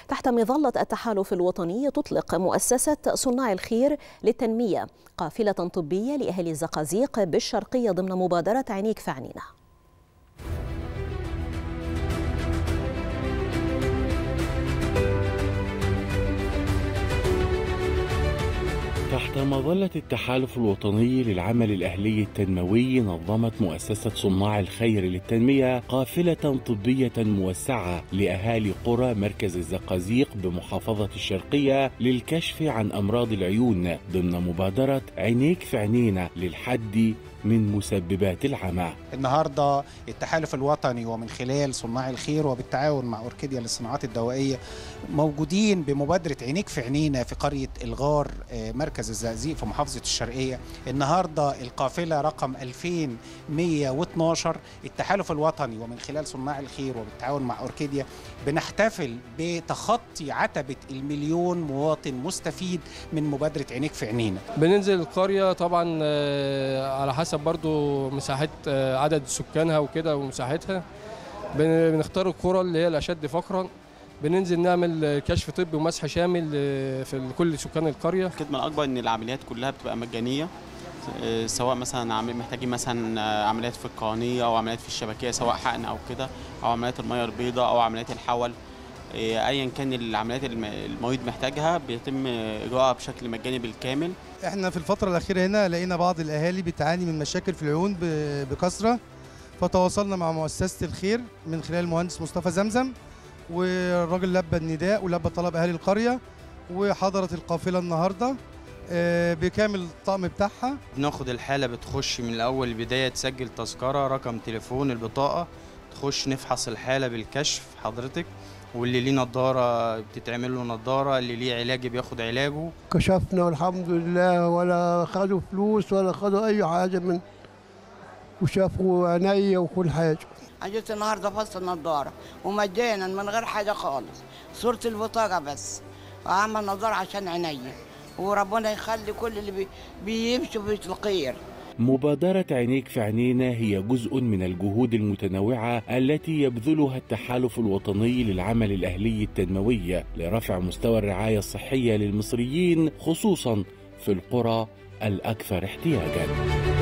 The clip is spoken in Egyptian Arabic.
تحت مظلة التحالف الوطني تطلق مؤسسة صناع الخير للتنمية قافلة طبية لأهالي الزقازيق بالشرقية ضمن مبادرة عينيك في عنينا تحت مظلة التحالف الوطني للعمل الأهلي التنموي نظمت مؤسسة صناع الخير للتنمية قافلة طبية موسعة لأهالي قرى مركز الزقازيق بمحافظة الشرقية للكشف عن أمراض العيون ضمن مبادرة عينيك في عينينا للحد من مسببات العمى النهارده التحالف الوطني ومن خلال صناع الخير وبالتعاون مع اوركيديا للصناعات الدوائيه موجودين بمبادره عينيك في عينينا في قريه الغار مركز الزقازيق في محافظه الشرقيه النهارده القافله رقم 2112 التحالف الوطني ومن خلال صناع الخير وبالتعاون مع اوركيديا بنحتفل بتخطي عتبه المليون مواطن مستفيد من مبادره عينيك في عينينا بننزل القريه طبعا على حسب حسب برضو مساحة عدد سكانها وكده ومساحتها بنختار القرى اللي هي الأشد فقرا بننزل نعمل كشف طبي ومسح شامل في كل سكان القرية الخدمة الأكبر إن العمليات كلها بتبقى مجانية سواء مثلا محتاجين مثلا عمليات في القرنية أو عمليات في الشبكية سواء حقن أو كده أو عمليات المية البيضاء أو عمليات الحول ايا كان العمليات المريض محتاجها بيتم اجراءها بشكل مجاني بالكامل احنا في الفتره الاخيره هنا لقينا بعض الاهالي بتعاني من مشاكل في العيون بكثره فتواصلنا مع مؤسسه الخير من خلال المهندس مصطفى زمزم والراجل لبى النداء ولبى طلب اهالي القريه وحضرت القافله النهارده بكامل الطقم بتاعها بناخد الحاله بتخش من الاول البدايه تسجل تذكره رقم تليفون البطاقه تخش نفحص الحاله بالكشف حضرتك واللي ليه نضاره بتتعمل له نضاره اللي ليه علاج بياخد علاجه كشفنا والحمد لله ولا خدوا فلوس ولا خدوا اي حاجه من وشافوا عينيا وكل حاجه جيت النهارده فصل نضاره ومجانا من غير حاجه خالص صوره البطاقه بس وعمل نضاره عشان عينيا وربنا يخلي كل اللي بي بيمشوا في الخير مبادرة عينيك في عينينا هي جزء من الجهود المتنوعة التي يبذلها التحالف الوطني للعمل الأهلي التنموي لرفع مستوى الرعاية الصحية للمصريين خصوصا في القرى الأكثر احتياجاً.